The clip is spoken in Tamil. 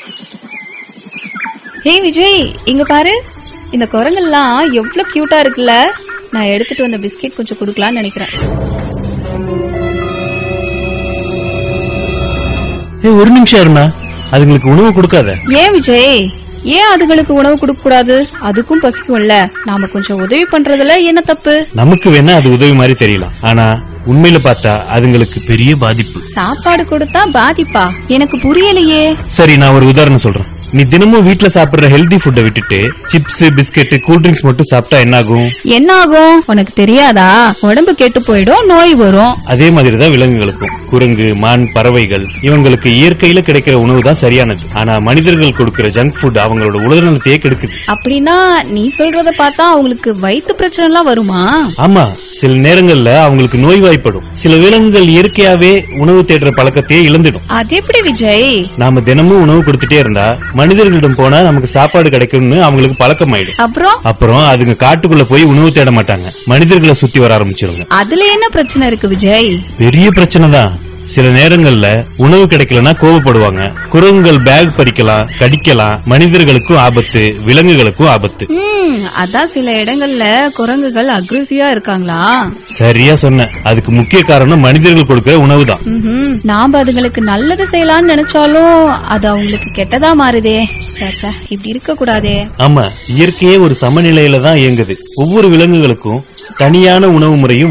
ஹே விஜய் இங்க பாரு இந்த குரங்கெல்லாம் எவ்வளவு கியூட்டா இருக்குல்ல நான் எடுத்துட்டு வந்த பிஸ்கெட் கொஞ்சம் கொடுக்கலாம்னு நினைக்கிறேன் ஏய் ஒரு நிமிஷம் இருமா அதுங்களுக்கு உணவு கொடுக்காத ஏன் விஜய் ஏன் அதுங்களுக்கு உணவு கொடுக்க கூடாது அதுக்கும் பசிக்கும்ல நாம கொஞ்சம் உதவி பண்றதுல என்ன தப்பு நமக்கு வேணா அது உதவி மாதிரி தெரியலாம் ஆனா உண்மையில பார்த்தா அதுங்களுக்கு பெரிய பாதிப்பு சாப்பாடு கொடுத்தா பாதிப்பா எனக்கு புரியலையே சரி நான் ஒரு உதாரணம் சொல்றேன் நீ தினமும் வீட்ல சாப்பிடுற ஹெல்தி ஃபுட்டை விட்டுட்டு சிப்ஸ் பிஸ்கெட் கூல் ட்ரிங்க்ஸ் மட்டும் சாப்பிட்டா என்ன ஆகும் என்ன ஆகும் உனக்கு தெரியாதா உடம்பு கெட்டு போயிடும் நோய் வரும் அதே மாதிரிதான் விலங்குகளுக்கும் குரங்கு மான் பறவைகள் இவங்களுக்கு இயற்கையில கிடைக்கிற உணவு தான் சரியானது ஆனா மனிதர்கள் கொடுக்கிற ஜங்க் ஃபுட் அவங்களோட உடல்நலத்தையே கெடுக்குது அப்படின்னா நீ சொல்றத பார்த்தா அவங்களுக்கு வயிற்று பிரச்சனை எல்லாம் வருமா ஆமா சில நேரங்கள்ல அவங்களுக்கு நோய்வாய்ப்படும் சில விலங்குகள் இயற்கையாவே உணவு தேடுற பழக்கத்தையே இழந்துடும் அது எப்படி விஜய் நாம தினமும் உணவு கொடுத்துட்டே இருந்தா மனிதர்களிடம் போனா நமக்கு சாப்பாடு கிடைக்கும்னு அவங்களுக்கு பழக்கமாயிடும் அப்புறம் அப்புறம் அதுங்க காட்டுக்குள்ள போய் உணவு தேட மாட்டாங்க மனிதர்களை சுத்தி வர ஆரம்பிச்சிருங்க அதுல என்ன பிரச்சனை இருக்கு விஜய் பெரிய பிரச்சனை தான் சில நேரங்கள்ல உணவு கிடைக்கலனா கோவப்படுவாங்க குரங்குகள் பேக் பறிக்கலாம் கடிக்கலாம் மனிதர்களுக்கும் ஆபத்து விலங்குகளுக்கும் ஆபத்து ம் அதான் சில இடங்கள்ல குரங்குகள் அக்ரெசிவா இருக்காங்களா சரியா சொன்ன அதுக்கு முக்கிய காரணம் மனிதர்கள் கொடுக்கிற உணவு தான் ம்ஹும். நாம அதுங்களுக்கு நல்லது செய்யலாம்னு நினைச்சாலும் அது அவங்களுக்கு கெட்டதா மாறுதே சாச்சா இப்படி இருக்க கூடாதே ஆமா இயற்கையே ஒரு சமநிலையில தான் இயங்குது ஒவ்வொரு விலங்குகளுக்கும் தனியான உணவு முறையும்